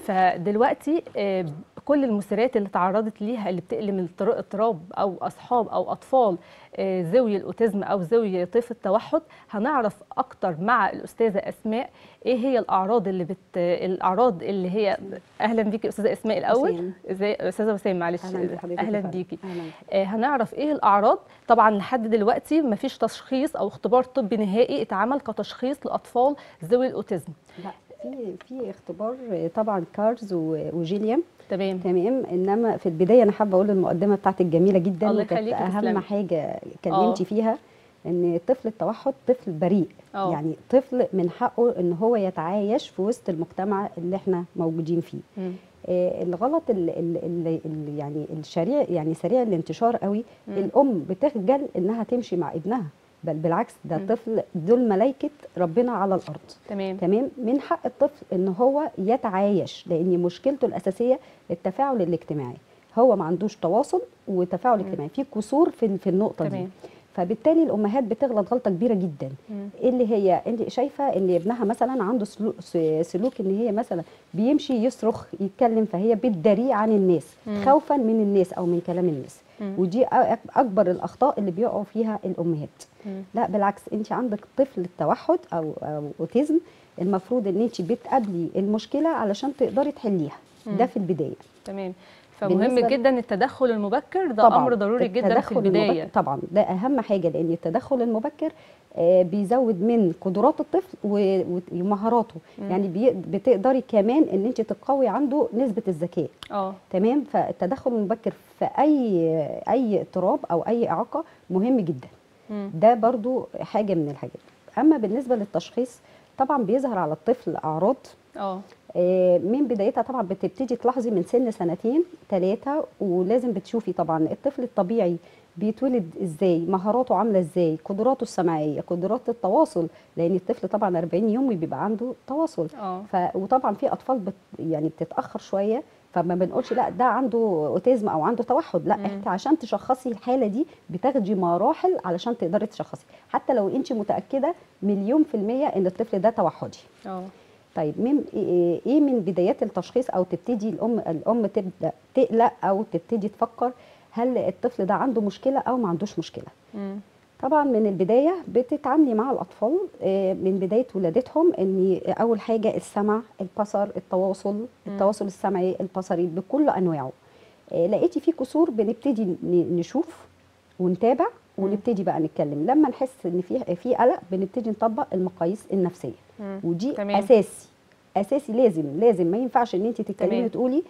فدلوقتي آه، كل المثيرات اللي تعرضت ليها اللي بتألم الاضطر- اضطراب او اصحاب او اطفال آه، ذوي الاوتيزم او ذوي طيف التوحد هنعرف اكتر مع الاستاذه اسماء ايه هي الاعراض اللي بت الاعراض اللي هي اهلا بيكي استاذه اسماء الاول وسام. ازاي استاذه وسام معلش اهلا بحضرتك اهلا يا فندم. بيكي اهلا بحضرتك. آه، هنعرف ايه الاعراض طبعا لحد دلوقتي مفيش تشخيص او اختبار طبي نهائي اتعمل كتشخيص لاطفال ذوي الاوتيزم لا في في اختبار طبعا كارز و- وجيليام تمام تمام انما في البدايه انا حابه اقول المقدمه بتاعتك جميله جدا الله وكانت يخليكي، اهم تسلمي. حاجه كلمتي فيها ان طفل التوحد طفل بريء اه. يعني طفل من حقه ان هو يتعايش في وسط المجتمع اللي احنا موجودين فيه مم. آه، الغلط اللي, اللي, اللي يعني الشريع يعني سريع الانتشار قوي مم. الام بتخجل انها تمشي مع ابنها بل بالعكس ده مم. طفل دول ملائكه ربنا على الارض تمام تمام من حق الطفل ان هو يتعايش لان مشكلته الاساسيه التفاعل الاجتماعي هو ما عندوش تواصل وتفاعل مم. اجتماعي في كسور في في النقطه دي تمام فبالتالي الامهات بتغلط غلطه كبيره جدا مم. إيه اللي هي انت شايفه ان ابنها مثلا عنده سلوك, سلوك ان هي مثلا بيمشي يصرخ يتكلم فهي بتداريه عن الناس مم. خوفا من الناس او من كلام الناس مم. ودي أ- اكبر الاخطاء اللي بيقعوا فيها الامهات مم. لا بالعكس انت عندك طفل التوحد او او اوتيزم المفروض ان انت بتقابلي المشكله علشان تقدري تحليها مم. ده في البدايه تمام فمهم بالنسبة ل- جدا التدخل المبكر ده امر ضروري جدا في التدخل البدايه المبكر طبعا ده اهم حاجه لان التدخل المبكر آه، بيزود من قدرات الطفل و- و- ومهاراته مم. يعني بي- بتقدري كمان ان انت تقوي عنده نسبه الذكاء اه تمام فالتدخل المبكر في اي اي اضطراب او اي اعاقه مهم جدا مم. ده برضو حاجه من الحاجات اما بالنسبه للتشخيص طبعا بيظهر على الطفل اعراض اه آه، من بدايتها طبعا بتبتدي تلاحظي من سن سنتين ثلاثة ولازم بتشوفي طبعا الطفل الطبيعي بيتولد ازاي مهاراته عامله ازاي قدراته السمعيه قدرات التواصل لان الطفل طبعا 40 يوم بيبقى عنده تواصل اه ف... وطبعا في اطفال بت... يعني بتتاخر شويه فما بنقولش لا ده عنده اوتيزم او عنده توحد لا مم. انت عشان تشخصي الحاله دي بتاخدي مراحل علشان تقدري تشخصي حتى لو انت متاكده مليون في الميه ان الطفل ده توحدي اه طيب من ايه إيه من بدايات التشخيص او تبتدي الام الام تبدا تقلق او تبتدي تفكر هل الطفل ده عنده مشكله او ما عندوش مشكله مم. طبعا من البدايه بتتعاملي مع الاطفال آه، من بدايه ولادتهم ان اول حاجه السمع البصر التواصل التواصل السمعي البصري بكل انواعه آه، لقيتي في كسور بنبتدي ن- نشوف ونتابع ونبتدي بقى نتكلم لما نحس ان في في قلق بنبتدي نطبق المقاييس النفسيه مم. ودي تمام. اساسي اساسي لازم لازم ما ينفعش ان انت تتكلمي تمام. وتقولي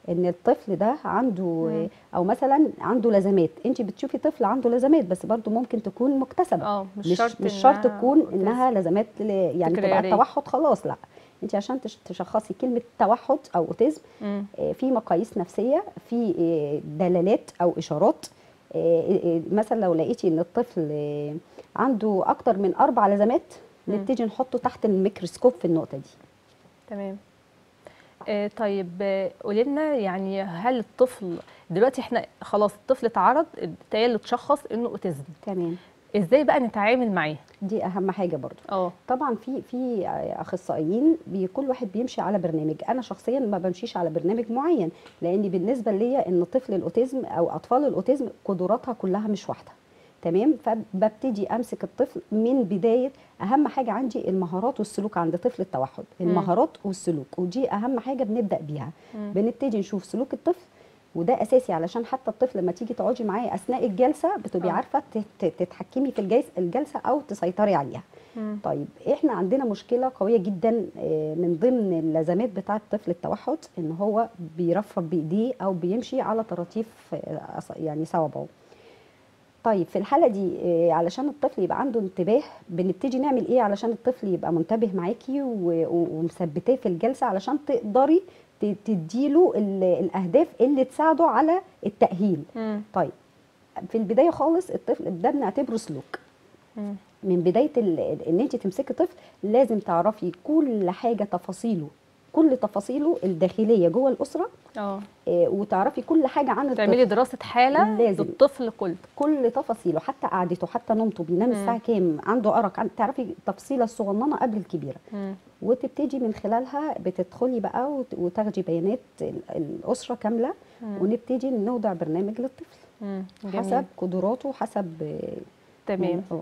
ان الطفل ده عنده مم. او مثلا عنده لازمات انت بتشوفي طفل عنده لازمات بس برضو ممكن تكون مكتسبه اه مش, مش شرط مش شرط إنها تكون أوتيزم. انها لازمات ل- يعني تبقى تكرارية. التوحد خلاص لا انت عشان تش- تشخصي كلمه توحد او اوتيزم مم. آه، في مقاييس نفسيه في آه، دلالات او اشارات آه، آه، مثلا لو لقيتي ان الطفل آه، عنده اكتر من اربع لازمات مم. نبتدي نحطه تحت الميكروسكوب في النقطه دي تمام آه طيب آه، قولي لنا يعني هل الطفل دلوقتي احنا خلاص الطفل اتعرض اتقال اتشخص انه اوتيزم تمام ازاي بقى نتعامل معاه دي اهم حاجه برضو اه طبعا في في اخصائيين بي كل واحد بيمشي على برنامج انا شخصيا ما بمشيش على برنامج معين لان بالنسبه ليا ان طفل الاوتيزم او اطفال الاوتيزم قدراتها كلها مش واحده تمام فببتدي امسك الطفل من بدايه اهم حاجه عندي المهارات والسلوك عند طفل التوحد المهارات والسلوك ودي اهم حاجه بنبدا بيها مم. بنبتدي نشوف سلوك الطفل وده اساسي علشان حتى الطفل لما تيجي تقعدي معاه اثناء الجلسه بتبقي آه. عارفه تت- تتحكمي في الجلسه الجلسه او تسيطري عليها مم. طيب احنا عندنا مشكله قويه جدا آه، من ضمن اللازمات بتاعه طفل التوحد ان هو بيرفرف بايديه او بيمشي على طراطيف آه، أص- يعني صوابعه طيب في الحاله دي آه، علشان الطفل يبقى عنده انتباه بنبتدي نعمل ايه علشان الطفل يبقى منتبه معاكي و- و- ومثبتاه في الجلسه علشان تقدري ت- تديله ال- الاهداف اللي تساعده على التاهيل مم. طيب في البدايه خالص الطفل ده بنعتبره سلوك مم. من بدايه ال- ان انت تمسكي طفل لازم تعرفي كل حاجه تفاصيله كل تفاصيله الداخليه جوه الاسره اه آه، وتعرفي كل حاجه عن تعملي الطفل دراسه حاله لازم. للطفل كله كل تفاصيله حتى قعدته حتى نومته بينام مم. الساعه كام عنده ارق عن- تعرفي التفصيله الصغننه قبل الكبيره مم. وتبتدي من خلالها بتدخلي بقى وت- وتاخدي بيانات ال- الاسره كامله مم. ونبتدي نوضع برنامج للطفل مم. جميل. حسب قدراته حسب آه، تمام آه.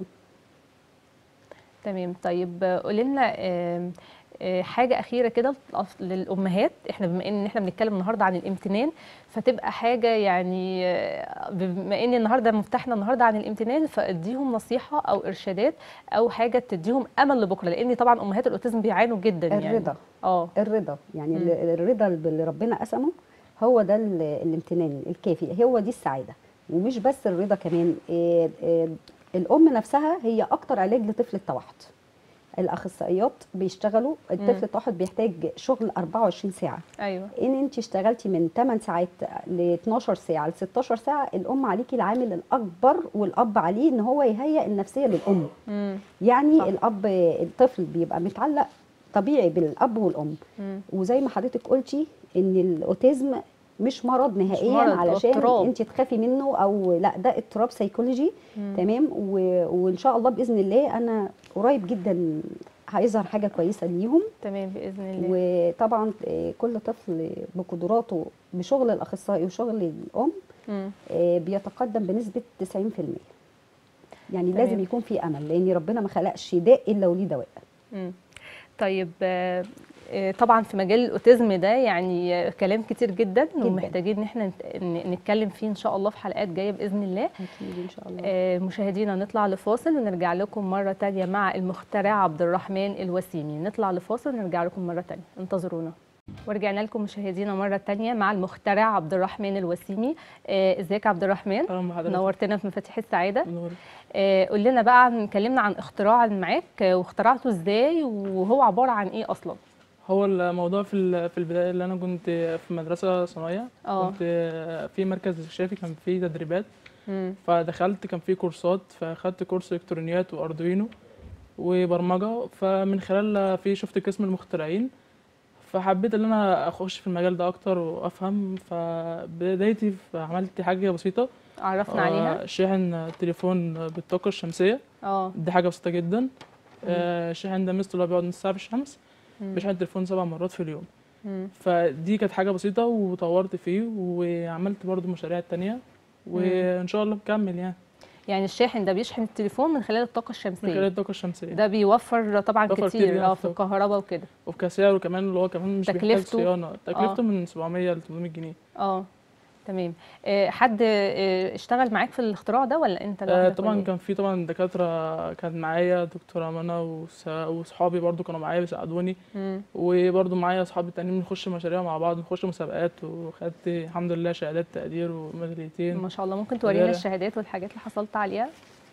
تمام طيب قولي لنا آم، آه، حاجه اخيره كده للأف- للامهات احنا بما ان احنا بنتكلم النهارده عن الامتنان فتبقى حاجه يعني آه، بما ان النهارده مفتاحنا النهارده عن الامتنان فاديهم نصيحه او ارشادات او حاجه تديهم امل لبكره لان طبعا امهات الاوتيزم بيعانوا جدا يعني الرضا اه الرضا يعني مم. ال- الرضا اللي ربنا قسمه هو ده ال- الامتنان الكافي هو دي السعاده ومش بس الرضا كمان إيه إيه الام نفسها هي اكتر علاج لطفل التوحد الاخصائيات بيشتغلوا مم. الطفل التوحد بيحتاج شغل 24 ساعه ايوه ان انت اشتغلتي من 8 ساعات ل 12 ساعه ل 16 ساعه الام عليكي العامل الاكبر والاب عليه ان هو يهيئ النفسيه للام مم. يعني صح. الاب الطفل بيبقى متعلق طبيعي بالاب والام مم. وزي ما حضرتك قلتي ان الاوتيزم مش مرض نهائيا مرض، هو علشان اضطراب. انت تخافي منه او لا ده اضطراب سيكولوجي مم. تمام و... وان شاء الله باذن الله انا قريب جدا هيظهر حاجه كويسه ليهم تمام باذن الله وطبعا آه، كل طفل بقدراته بشغل الاخصائي وشغل الام مم. آه، بيتقدم بنسبه 90% يعني تمام. لازم يكون في امل لان ربنا ما خلقش داء الا وليه دواء مم. طيب آه، آه، طبعا في مجال الاوتيزم ده يعني آه، كلام كتير جدا, ومحتاجين ان احنا نت- ن- نتكلم فيه ان شاء الله في حلقات جايه باذن الله اكيد ان شاء الله آه، مشاهدينا نطلع لفاصل ونرجع لكم مره تانية مع المخترع عبد الرحمن الوسيمي نطلع لفاصل ونرجع لكم مره تانية انتظرونا ورجعنا لكم مشاهدينا مره تانية مع المخترع عبد الرحمن الوسيمي آه، ازيك يا عبد الرحمن اهلا بحضرتك نورتنا في مفاتيح السعاده منور. آه، قول لنا بقى عن اتكلمنا عن اختراع معاك آه، واخترعته ازاي وهو عباره عن ايه اصلا هو الموضوع في ال- في البدايه اللي انا كنت في مدرسه صناعيه اه كنت في مركز اكتشافي كان فيه تدريبات مم. فدخلت كان فيه كورسات فاخدت كورس الكترونيات واردوينو وبرمجه فمن خلال في شفت قسم المخترعين فحبيت ان انا اخش في المجال ده اكتر وافهم فبدايتي عملت حاجه بسيطه عرفنا عليها آه، شاحن تليفون بالطاقه الشمسيه اه دي حاجه بسيطه جدا آه، الشاحن ده ميزته اللي هو بيقعد نص ساعه في الشمس مم. بشحن التليفون سبع مرات في اليوم مم. فدي كانت حاجة بسيطة وطورت فيه وعملت برضو مشاريع تانية وإن شاء الله بكمل يعني يعني الشاحن ده بيشحن التليفون من خلال الطاقه من خلال الشمسيه الطاقة الشمسية ده بيوفر طبعا بيوفر كتير كتير يعني اه في في الكهرباء وكده وكسعر كمان اللي هو كمان مش بيحتاج تكلفته؟ صيانة تكلفته آه. من 700 ل 800 جنيه اه تمام آه، حد آه، اشتغل معاك في الاختراع ده ولا انت آه، لوحدك طبعا ولا إيه؟ كان في طبعا دكاترة كانت معايا دكتورة منى وس- وصحابي برضو كانوا معايا بيساعدوني مم. وبرضو معايا اصحابي التانيين بنخش مشاريع مع بعض بنخش مسابقات وخدت الحمد لله شهادات تقدير وميداليتين ما شاء الله ممكن تورينا غير- الشهادات والحاجات اللي حصلت عليها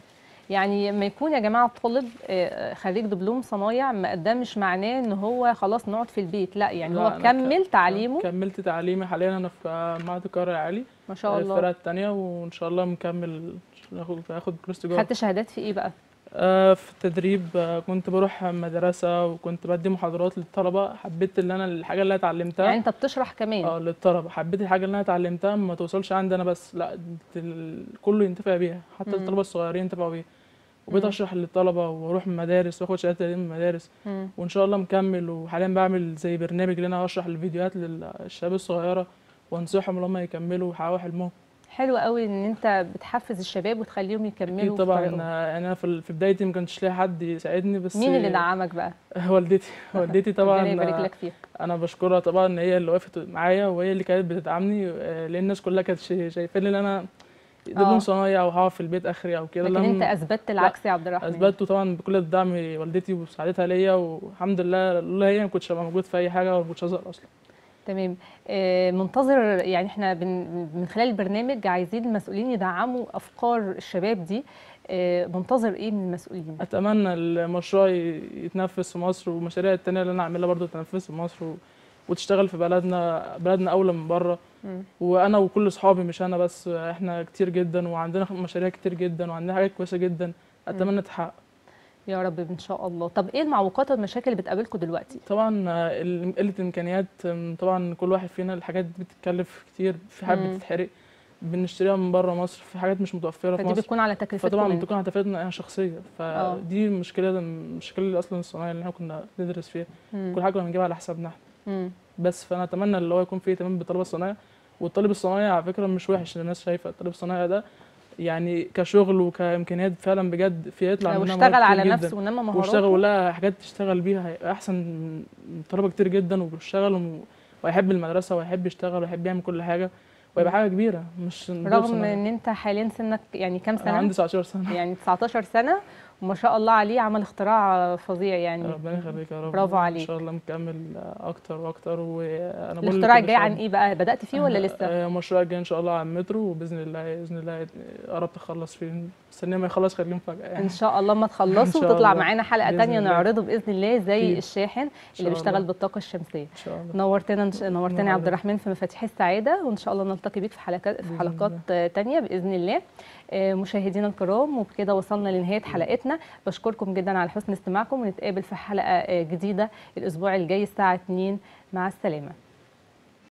يعني لما يكون يا جماعه طالب آه، خريج دبلوم صنايع ما ده مش معناه ان هو خلاص نقعد في البيت لا يعني لا، هو أنا ك- كمل تعليمه كملت تعليمي حاليا انا في معهد القاهرة العالي ما شاء الفرقة الله التانية وان شاء الله مكمل هاخد هاخد كورس تجارة خدت شهادات في ايه بقى آه، في التدريب آه، كنت بروح مدرسة وكنت بدي محاضرات للطلبة حبيت اللي أنا الحاجة اللي أنا اتعلمتها يعني انت بتشرح كمان اه للطلبة حبيت الحاجة اللي أنا اتعلمتها ما توصلش عندي أنا بس لا دي ال- كله ينتفع بيها حتى مم. الطلبة الصغيرين ينتفعوا بيها وبقيت مم. أشرح للطلبة وأروح من مدارس وآخد شهادات تقديم من مدارس مم. وإن شاء الله مكمل وحاليا بعمل زي برنامج اللي أنا أشرح الفيديوهات للشباب الصغيرة وأنصحهم إن هم يكملوا ويحققوا حلمهم حلو قوي ان انت بتحفز الشباب وتخليهم يكملوا أكيد في طبعا طريقهم. آه، يعني أنا في ال- في بدايتي ما كانش لاقي حد يساعدني بس مين اللي دعمك بقى والدتي والدتي طبعا ربنا يبارك لك فيها انا بشكرها طبعا ان هي اللي وقفت معايا وهي اللي كانت بتدعمني آه، لان الناس كلها كانت شا- شايفاني ان انا آه. دبلوم صنايع وهقعد في البيت اخري او كده لكن لما انت اثبتت العكس يا عبد الرحمن اثبته طبعا بكل الدعم والدتي ومساعدتها ليا والحمد لله لولا هي ما كنتش هبقى موجود في اي حاجه وما كنتش هظهر اصلا تمام آه، منتظر يعني احنا بن من خلال البرنامج عايزين المسؤولين يدعموا افكار الشباب دي آه، منتظر ايه من المسؤولين اتمنى المشروع ي- يتنفذ في مصر والمشاريع التانية اللي انا اعملها برضو تنفذ في مصر و... وتشتغل في بلدنا بلدنا اولى من بره مم. وانا وكل اصحابي مش انا بس احنا كتير جدا وعندنا مشاريع كتير جدا وعندنا حاجات كويسه جدا اتمنى تتحقق يا رب ان شاء الله طب ايه المعوقات والمشاكل اللي بتقابلكم دلوقتي طبعا آه، ال- قله الامكانيات آم، طبعا كل واحد فينا الحاجات دي بتتكلف كتير في حاجات مم. بتتحرق بنشتريها من بره مصر في حاجات مش متوفره في فدي مصر بتكون على تكلفتكم فطبعا انتوا. بتكون هتفيدنا احنا شخصيه آه. فدي المشكله المشكله اللي اصلا الصناعه اللي احنا كنا بندرس فيها مم. كل حاجه كنا بنجيبها على حسابنا احنا مم. بس فانا اتمنى اللي هو يكون فيه اهتمام بالطلبه الصناعيه والطالب الصناعي على فكره مش وحش الناس شايفه الطالب الصناعي ده يعني كشغل وكامكانيات فعلا بجد فيه يطلع لو منها اشتغل مواهب على كتير نفسه جدا ونمى واشتغل مهاراته ولا حاجات تشتغل بيها هيبقى احسن من طلبه كتير جدا وبيشتغل وم- وهيحب المدرسه وهيحب يشتغل وهيحب يعمل كل حاجه ويبقى حاجه كبيره مش طالب رغم صناعي. ان انت حاليا سنك يعني كام انا سنه عندي 19 سنه يعني 19 سنه وما شاء الله عليه عمل اختراع فظيع يعني ربنا يخليك يا رب برافو عليك. ان شاء الله مكمل اكتر واكتر وانا بقول الاختراع لكل الجاي عن شاب- ايه بقى بدات فيه ولا لسه آه، المشروع الجاي ان شاء الله عن المترو وباذن الله باذن الله قربت اخلص فيه مستنيه ما يخلص خليه مفاجاه يعني ان شاء الله ما تخلصوا إن شاء وتطلع الله. معانا حلقه بإذن تانية الله. نعرضه باذن الله زي أكيد. الشاحن إن اللي شاء بيشتغل الله. بالطاقه الشمسيه ان شاء الله نورتنا نورتنا يا نور عبد عليك. الرحمن في مفاتيح السعاده وان شاء الله نلتقي بيك في حلقات في بإذن حلقات آه، تانية باذن الله آه، مشاهدينا الكرام وبكده وصلنا لنهايه حلقتنا بشكركم جدا على حسن استماعكم ونتقابل في حلقه آه، جديده الاسبوع الجاي الساعه 2 مع السلامه